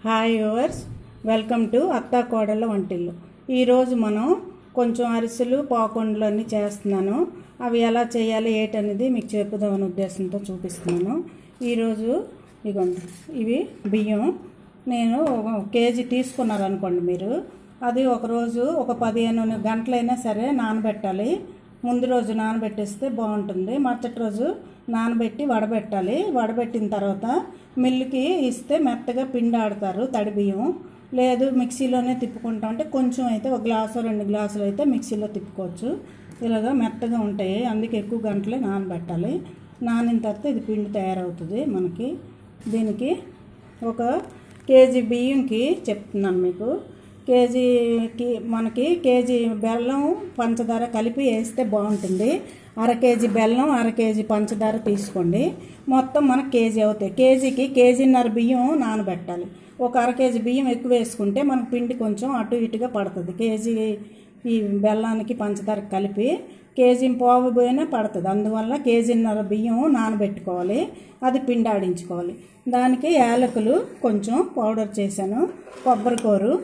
Hi yours welcome to అత్తా కోడళ్ళ వంటిల్లు ఈరోజు మనం కొంచెం అరిసెలు పాకుండలు అన్నీ చేస్తున్నాను అవి ఎలా చేయాలి ఏంటనేది మీకు చెప్పుదామనే ఉద్దేశంతో చూపిస్తున్నాను ఈరోజు ఇగోండి ఇవి బియ్యం నేను ఒక కేజీ తీసుకున్నారు అనుకోండి మీరు అది ఒకరోజు ఒక పదిహేను గంటలైనా సరే నానబెట్టాలి ముందు రోజు నానబెట్టేస్తే బాగుంటుంది మరుసటి రోజు నానబెట్టి వడబెట్టాలి వడబెట్టిన తర్వాత మిల్లుకి ఇస్తే మెత్తగా పిండి ఆడతారు తడి బియ్యం లేదు మిక్సీలోనే తిప్పుకుంటాం అంటే కొంచెం అయితే ఒక గ్లాసు రెండు గ్లాసులు అయితే మిక్సీలో తిప్పుకోవచ్చు ఇలాగా మెత్తగా ఉంటాయి అందుకే ఎక్కువ గంటలే నానబెట్టాలి నానిన తర్వాత ఇది పిండి తయారవుతుంది మనకి దీనికి ఒక కేజీ బియ్యంకి చెప్తున్నాను మీకు కేజీకి మనకి కేజీ బెల్లం పంచదార కలిపి వేస్తే బాగుంటుంది అర కేజీ బెల్లం అర కేజీ పంచదార తీసుకోండి మొత్తం మనకు కేజీ అవుతాయి కేజీకి కేజీన్నర బియ్యం నానబెట్టాలి ఒక అర కేజీ బియ్యం ఎక్కువ వేసుకుంటే మనకు పిండి కొంచెం అటు ఇటుగా పడుతుంది కేజీ ఈ బెల్లానికి పంచదార కలిపి కేజీ పావు పోయినా పడుతుంది అందువల్ల కేజీన్నర బియ్యం నానబెట్టుకోవాలి అది పిండి ఆడించుకోవాలి దానికి యాలకులు కొంచెం పౌడర్ చేశాను కొబ్బరికూరు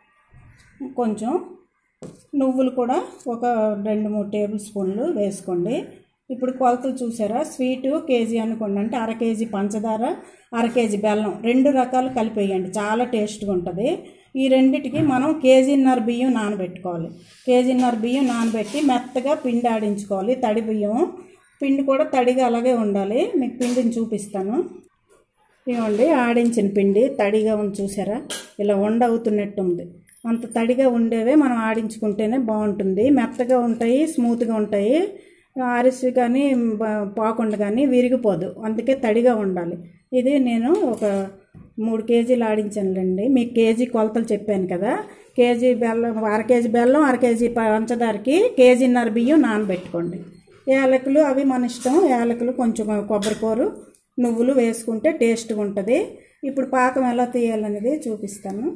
కొంచెం నువ్వులు కూడా ఒక రెండు మూడు టేబుల్ స్పూన్లు వేసుకోండి ఇప్పుడు కొలతలు చూసారా స్వీటు కేజీ అనుకోండి అంటే అర కేజీ పంచదార అర కేజీ బెల్లం రెండు రకాలు కలిపేయండి చాలా టేస్ట్గా ఉంటుంది ఈ రెండిటికి మనం కేజీన్నర బియ్యం నానబెట్టుకోవాలి కేజీన్నర బియ్యం నానబెట్టి మెత్తగా పిండి ఆడించుకోవాలి తడి బియ్యం పిండి కూడా తడిగా అలాగే ఉండాలి మీకు పిండిని చూపిస్తాను ఇవ్వండి ఆడించిన పిండి తడిగా ఉంది చూసారా ఇలా వండ అవుతున్నట్టు ఉంది అంత తడిగా ఉండేవే మనం ఆడించుకుంటేనే బాగుంటుంది మెత్తగా ఉంటాయి స్మూత్గా ఉంటాయి అరిసి కానీ పాకుండా కానీ విరిగిపోదు అందుకే తడిగా ఉండాలి ఇది నేను ఒక మూడు కేజీలు ఆడించానులేండి మీకు కేజీ కొలతలు చెప్పాను కదా కేజీ బెల్లం అర కేజీ బెల్లం అర కేజీ పంచదారకి కేజీన్నర బియ్యం నానబెట్టుకోండి యాలకులు అవి మన ఇష్టం యాలకులు కొంచెం కొబ్బరికూరు నువ్వులు వేసుకుంటే టేస్ట్గా ఉంటుంది ఇప్పుడు పాకం ఎలా తీయాలనేది చూపిస్తాను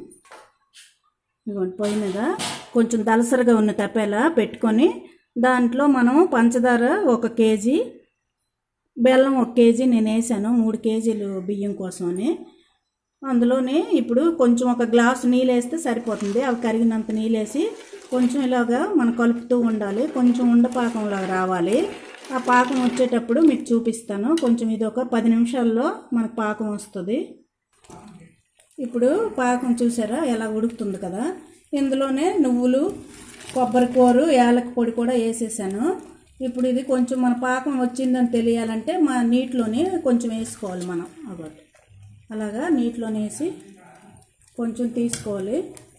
ఇదిగోండి పొయ్యి మీద కొంచెం దలసరిగా ఉన్న తప్పేలా పెట్టుకొని దాంట్లో మనం పంచదార ఒక కేజీ బెల్లం ఒక కేజీ నేను వేసాను మూడు కేజీలు బియ్యం కోసమని అందులోనే ఇప్పుడు కొంచెం ఒక గ్లాసు నీళ్ళు వేస్తే సరిపోతుంది అవి కరిగినంత నీళ్ళు వేసి కొంచెం ఇలాగా మనం కలుపుతూ ఉండాలి కొంచెం ఉండపాకంలాగా రావాలి ఆ పాకం వచ్చేటప్పుడు మీకు చూపిస్తాను కొంచెం ఇది ఒక పది నిమిషాల్లో మనకు పాకం వస్తుంది ఇప్పుడు పాకం చూసారా ఎలా ఉడుకుతుంది కదా ఇందులోనే నువ్వులు కొబ్బరికూరు యాలక పొడి కూడా వేసేసాను ఇప్పుడు ఇది కొంచెం మన పాకం వచ్చిందని తెలియాలంటే మా నీటిలోనే కొంచెం వేసుకోవాలి మనం అదొకటి అలాగా నీటిలోనే వేసి కొంచెం తీసుకోవాలి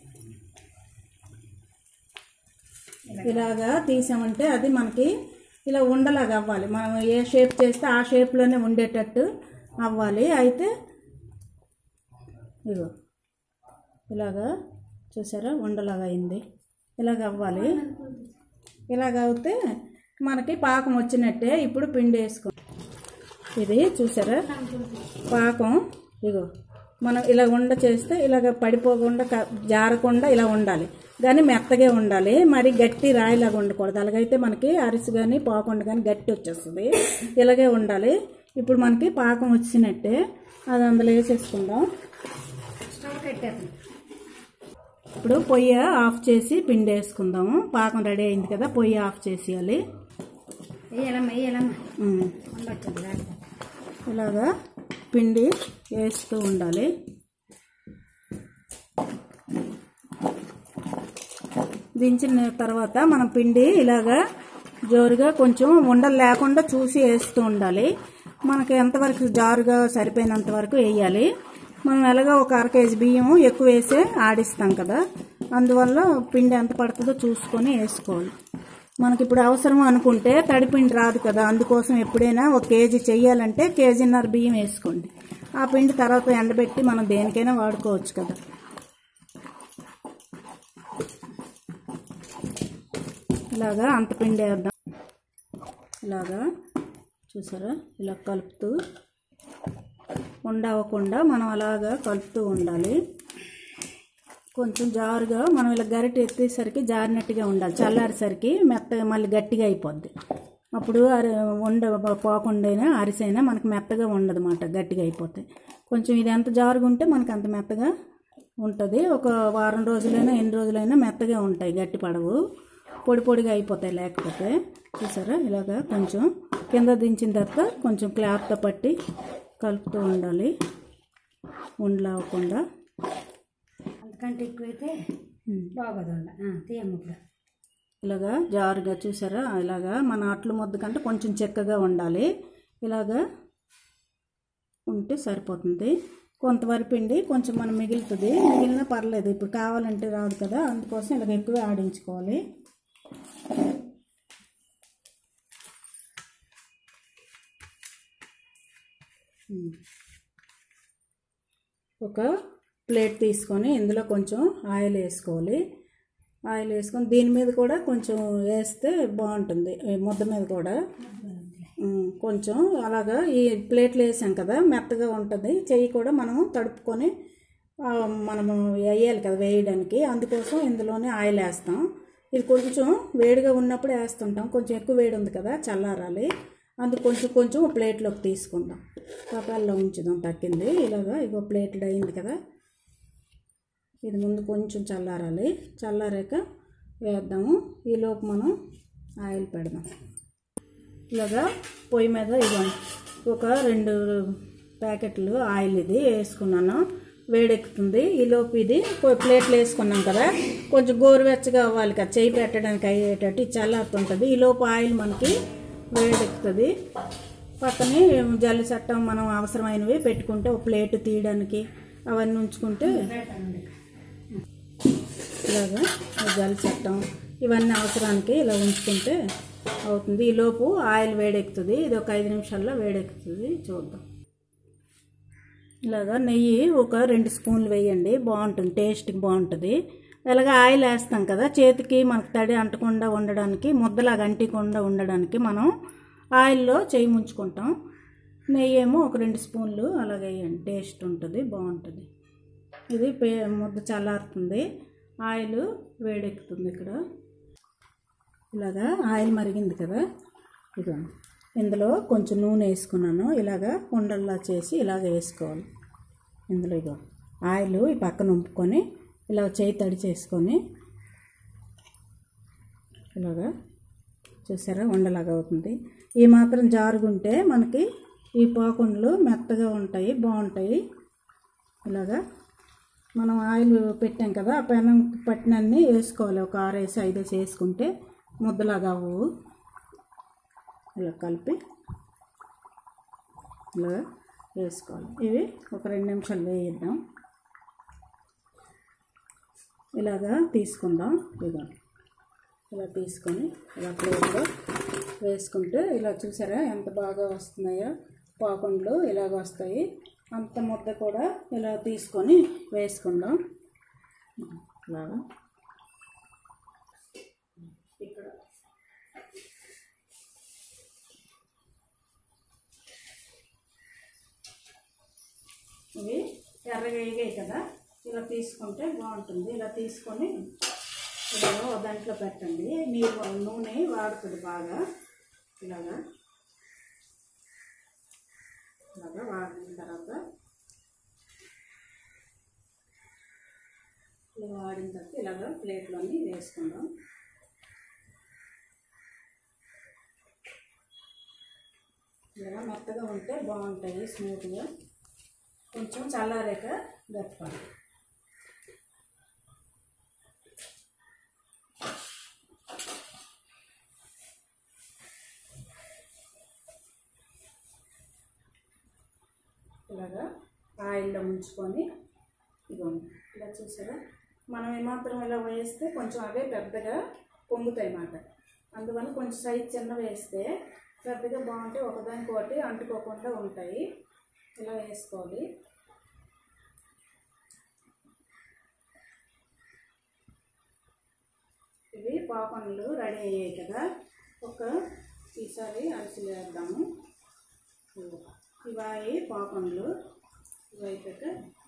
ఇలాగా తీసామంటే అది మనకి ఇలా ఉండలాగా అవ్వాలి మనం ఏ షేప్ చేస్తే ఆ షేప్లోనే ఉండేటట్టు అవ్వాలి అయితే ఇగో ఇలాగా చూసారా ఉండలాగా అయింది ఇలాగ అవ్వాలి ఇలాగ అవుతే మనకి పాకం వచ్చినట్టే ఇప్పుడు పిండి వేసుకో ఇది చూసారా పాకం ఇగో మనం ఇలా ఉండ చేస్తే ఇలాగ పడిపోకుండా జారకుండా ఇలా ఉండాలి కానీ మెత్తగా ఉండాలి మరి గట్టి రాయిలాగా ఉండకూడదు అలాగైతే మనకి అరిసి కానీ పాకుండా కానీ గట్టి వచ్చేస్తుంది ఇలాగే ఉండాలి ఇప్పుడు మనకి పాకం వచ్చినట్టే అది అందులో వేసేసుకుందాం ఇప్పుడు పొయ్యి ఆఫ్ చేసి పిండి వేసుకుందాము పాకం రెడీ అయింది కదా పొయ్యి ఆఫ్ చేసేయాలి ఇలాగా పిండి వేస్తూ ఉండాలి దించిన తర్వాత మనం పిండి ఇలాగా జోరుగా కొంచెం ఉండలు లేకుండా చూసి వేస్తూ ఉండాలి మనకి ఎంతవరకు జారుగా సరిపోయినంత వరకు వేయాలి మనం ఎలాగో ఒక అర కేజీ బియ్యం ఎక్కువ వేసే ఆడిస్తాం కదా అందువల్ల పిండి ఎంత పడుతుందో చూసుకొని వేసుకోవాలి మనకి ఇప్పుడు అవసరం అనుకుంటే తడిపిండి రాదు కదా అందుకోసం ఎప్పుడైనా ఒక కేజీ చెయ్యాలంటే కేజీన్నర బియ్యం వేసుకోండి ఆ పిండి తర్వాత ఎండబెట్టి మనం దేనికైనా వాడుకోవచ్చు కదా ఇలాగా అంత పిండి వేద్దాం ఇలాగా చూసారా ఇలా కలుపుతూ ఉండవకుండా మనం అలాగా కలుపుతూ ఉండాలి కొంచెం జారుగా మనం ఇలా గరిటె ఎత్తేసరికి జారినట్టుగా ఉండాలి చల్లారేసరికి మెత్తగా మళ్ళీ గట్టిగా అయిపోద్ది అప్పుడు అరి ఉండ పోకుండా అరిసైనా మనకు మెత్తగా ఉండదన్నమాట గట్టిగా అయిపోతాయి కొంచెం ఇది ఎంత జారుగా ఉంటే మనకు అంత మెత్తగా ఉంటుంది ఒక వారం రోజులైనా ఎన్ని రోజులైనా మెత్తగా ఉంటాయి గట్టి పడవు పొడి పొడిగా అయిపోతాయి లేకపోతే చూసారా ఇలాగా కొంచెం కింద దించిన తర్వాత కొంచెం క్లాత్తో పట్టి కలుపుతూ ఉండాలి ఉండలవ్వకుండా అంతకంటే ఎక్కువైతే బాగోదు ఉండ తీయమ్మ ఇప్పుడు ఇలాగా జారుగా చూసారా ఇలాగా మన అట్లు ముద్ద కంటే కొంచెం చెక్కగా ఉండాలి ఇలాగా ఉంటే సరిపోతుంది కొంతవరకు పిండి కొంచెం మనం మిగులుతుంది మిగిలినా పర్లేదు ఇప్పుడు కావాలంటే రాదు కదా అందుకోసం ఇలాగ ఎక్కువ ఆడించుకోవాలి ఉమ్. ఒక ప్లేట్ తీసుకొని ఇందులో కొంచెం ఆయిల్ వేసుకోవాలి ఆయిల్ వేసుకొని దీని మీద కూడా కొంచెం వేస్తే బాగుంటుంది ఈ ముద్ద మీద కూడా ఉమ్, కొంచెం అలాగా ఈ ప్లేట్లు వేసాం కదా మెత్తగా ఉంటుంది చెయ్యి కూడా మనము తడుపుకొని ఆ, మనము వేయాలి కదా వేయడానికి అందుకోసం ఇందులోనే ఆయిల్ వేస్తాం ఇది కొంచెం వేడిగా ఉన్నప్పుడు వేస్తుంటాం కొంచెం ఎక్కువ వేడి ఉంది కదా చల్లారాలి అందుకు కొంచెం కొంచెం ప్లేట్లోకి తీసుకుందాం కపాల్లో ఉంచుదాం తక్కింది ఇలాగా ఇగో ప్లేట్లు అయింది కదా ఇది ముందు కొంచెం చల్లారాలి చల్లారాక వేద్దాము ఈలోపు మనం ఆయిల్ పెడదాం ఇలాగా పొయ్యి మీద ఇవ్వండి ఒక రెండు ప్యాకెట్లు ఆయిల్ ఇది వేసుకున్నాను వేడెక్కుతుంది ఈలోపు ఇది కొ- ప్లేట్లు వేసుకున్నాం కదా కొంచెం గోరువెచ్చగా అవ్వాలి కదా చేయి పెట్టడానికి అయ్యేటట్టు ఇది చల్లారుతుంటుంది ఈలోపు ఆయిల్ మనకి వేడెక్కుతుంది పక్కనే జల్లి చట్టం మనం అవసరమైనవి పెట్టుకుంటే ఒక ప్లేట్ తీయడానికి అవన్నీ ఉంచుకుంటే ఇలాగా జల్ చట్టం ఇవన్నీ అవసరానికి ఇలా ఉంచుకుంటే అవుతుంది ఈలోపు ఆయిల్ వేడెక్కుతుంది ఇది ఒక ఐదు నిమిషాల్లో వేడెక్కుతుంది చూద్దాం ఇలాగా నెయ్యి ఒక రెండు స్పూన్లు వేయండి బాగుంటుంది టేస్ట్కి బాగుంటుంది ఇలాగ ఆయిల్ వేస్తాం కదా చేతికి మనకు తడి అంటకుండా ఉండడానికి ముద్దలాగా అంటకుండా ఉండడానికి మనం ఆయిల్లో చేయి ముంచుకుంటాం నెయ్యి ఏమో ఒక రెండు స్పూన్లు అలాగే వేయండి టేస్ట్ ఉంటుంది బాగుంటుంది ఇది పే ముద్ద చల్లారుతుంది ఆయిల్ వేడెక్కుతుంది ఇక్కడ ఇలాగా ఆయిల్ మరిగింది కదా ఇదిగోండి ఇందులో కొంచెం నూనె వేసుకున్నాను ఇలాగా ఉండల్లా చేసి ఇలాగ వేసుకోవాలి ఇందులో ఇగో ఆయిల్ ఈ పక్కన ఉంపుకొని ఇలా చేయి తడి చేసుకొని ఇలాగా చూసారా ఉండలాగా అవుతుంది ఈ మాత్రం జారుగుంటే మనకి ఈ పాకుండలు మెత్తగా ఉంటాయి బాగుంటాయి ఇలాగా మనం ఆయిల్ పెట్టాం కదా ఆ పెనం పట్టినన్ని వేసుకోవాలి ఒక ఆరేసి ఐదేసి వేసుకుంటే ముద్దలాగా అవ్వవు ఇలా కలిపి ఇలా వేసుకోవాలి ఇవి ఒక రెండు నిమిషాలు వేయిద్దాం ఇలాగా తీసుకుందాం ఇదిగో ఇలా తీసుకొని ఇలా ప్లేట్లో వేసుకుంటే ఇలా చూసారా ఎంత బాగా వస్తున్నాయో పాకుండ్లు ఇలాగ వస్తాయి అంత ముద్ద కూడా ఇలా తీసుకొని వేసుకుందాం ఇలాగా ఇక్కడ ఇవి ఎర్రగా వేగాయి కదా ఇలా తీసుకుంటే బాగుంటుంది ఇలా తీసుకొని ఇలా ఓ దాంట్లో పెట్టండి నీరు నూనె వాడుతుంది బాగా ఇలాగా ఇలాగా వాడిన తర్వాత ఇలా వాడిన తర్వాత ఇలాగా ప్లేట్లోని వేసుకుందాం ఇలా మెత్తగా ఉంటే బాగుంటాయి స్మూత్గా కొంచెం చల్లారాక గట్టాలి ఇలాగా ఆయిల్లో ముంచుకొని ఇదిగోండి ఇలా చూసారా మనం ఏమాత్రం ఇలా వేస్తే కొంచెం అవే పెద్దగా పొంగుతాయి అన్నమాట అందువల్ల కొంచెం సైజ్ చిన్న వేస్తే పెద్దగా బాగుంటాయి ఒకదానికొకటి అంటుకోకుండా ఉంటాయి ఇలా వేసుకోవాలి ఇవి పాపన్లు రెడీ అయ్యాయి కదా ఒక ఈసారి అరిసెలు వేద్దాము ఇవి పాపన్లు ఇవి అయిపోయాక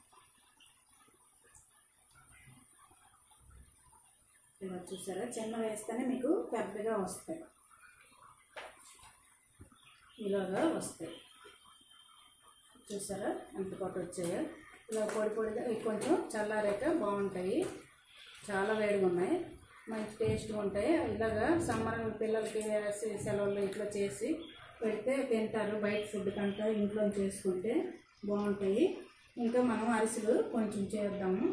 ఇలా చూసారా చిన్న వేస్తేనే మీకు పెద్దగా వస్తాయి ఇలాగా వస్తాయి చూసారా ఎంత పాటు వచ్చాయో ఇలా పొడి పొడిగా ఇవి కొంచెం చల్లారాక బాగుంటాయి చాలా వేడిగా ఉన్నాయి మంచి టేస్ట్గా ఉంటాయి ఇలాగా సమ్మర్ పిల్లలకి వేసి సెలవులు ఇట్లా చేసి పెడితే తింటారు బయట ఫుడ్ కంటే ఇంట్లో చేసుకుంటే బాగుంటాయి ఇంకా మనం అరిసెలు కొంచెం చేద్దాము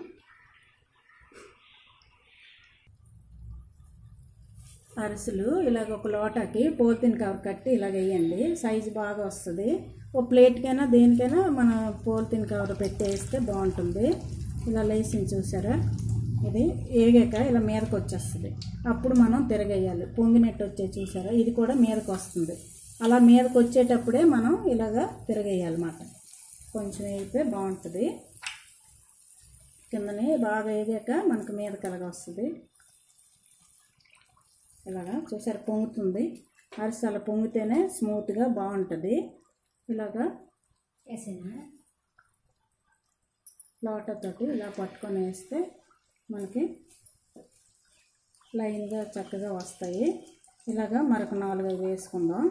అరిసెలు ఇలాగ ఒక లోటాకి పోతిన కవర్ కట్టి ఇలాగ వేయండి సైజు బాగా వస్తుంది ఒక ప్లేట్కైనా దేనికైనా మన పోలిథిన్ కవర్ పెట్టి వేస్తే బాగుంటుంది ఇలా లేసింది చూసారా ఇది ఏగాక ఇలా మీదకి వచ్చేస్తుంది అప్పుడు మనం తిరగేయాలి పొంగినట్టు వచ్చే చూసారా ఇది కూడా మీదకి వస్తుంది అలా మీదకి వచ్చేటప్పుడే మనం ఇలాగా తిరగేయాలన్నమాట కొంచెం వేగితే బాగుంటుంది కిందనే బాగా వేగాక మనకు మీదకి అలాగ వస్తుంది ఇలాగా చూసారు పొంగుతుంది అరిసె అలా పొంగితేనే స్మూత్గా బాగుంటుంది ఇలాగా వేసేనా లోటతోటి ఇలా పట్టుకొని వేస్తే మనకి లైన్గా చక్కగా వస్తాయి ఇలాగా మరొక నాలుగైదు వేసుకుందాం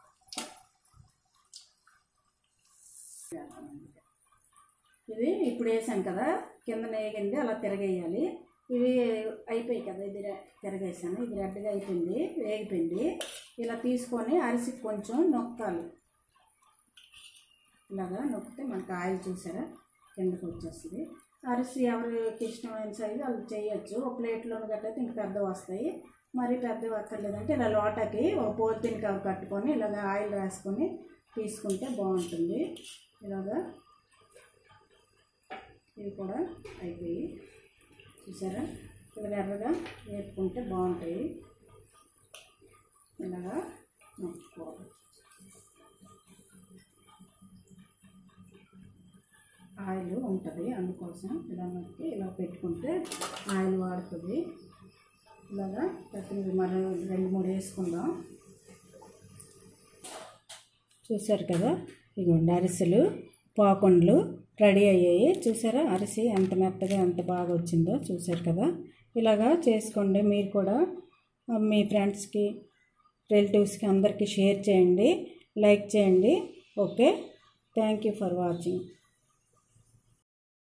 ఇవి ఇప్పుడు వేసాను కదా కింద వేగింది అలా తిరగేయాలి ఇవి అయిపోయాయి కదా ఇది రె- తిరగేసాను ఇది రెడ్గా అయిపోయింది వేగిపోయింది ఇలా తీసుకొని అరిసి కొంచెం నొక్కాలి ఇలాగా నొక్కితే మనకు ఆయిల్ చూసారా కిందకు వచ్చేస్తుంది అరిసి ఎవరికి ఇష్టమైన సైజు వాళ్ళు చేయొచ్చు ఒక ప్లేట్లో గట్టయితే ఇంక పెద్ద వస్తాయి మరి పెద్దవి అక్కర్లేదంటే ఇలా లోటకి ఒక పోతిని కవర్ కట్టుకొని ఇలాగ ఆయిల్ రాసుకొని తీసుకుంటే బాగుంటుంది ఇలాగా ఇవి కూడా అయిపోయి చూసారా ఇలా ఎర్రగా వేపుకుంటే బాగుంటాయి ఇలాగా నొక్కుకోవాలి ఆయిల్ ఉంటుంది అందుకోసం ఇలా నొక్కి ఇలా పెట్టుకుంటే ఆయిల్ వాడుతుంది ఇలాగా ప్రతినిధి మరి రెండు మూడు వేసుకుందాం చూసారు కదా ఇదిగోండి అరిసెలు పాకుండ్లు రెడీ అయ్యాయి చూసారా అరిసి ఎంత మెత్తగా ఎంత బాగా వచ్చిందో చూసారు కదా ఇలాగా చేసుకోండి మీరు కూడా ఆ, మీ ఫ్రెండ్స్కి రిలేటివ్స్కి అందరికీ షేర్ చేయండి లైక్ చేయండి okay thank you for watching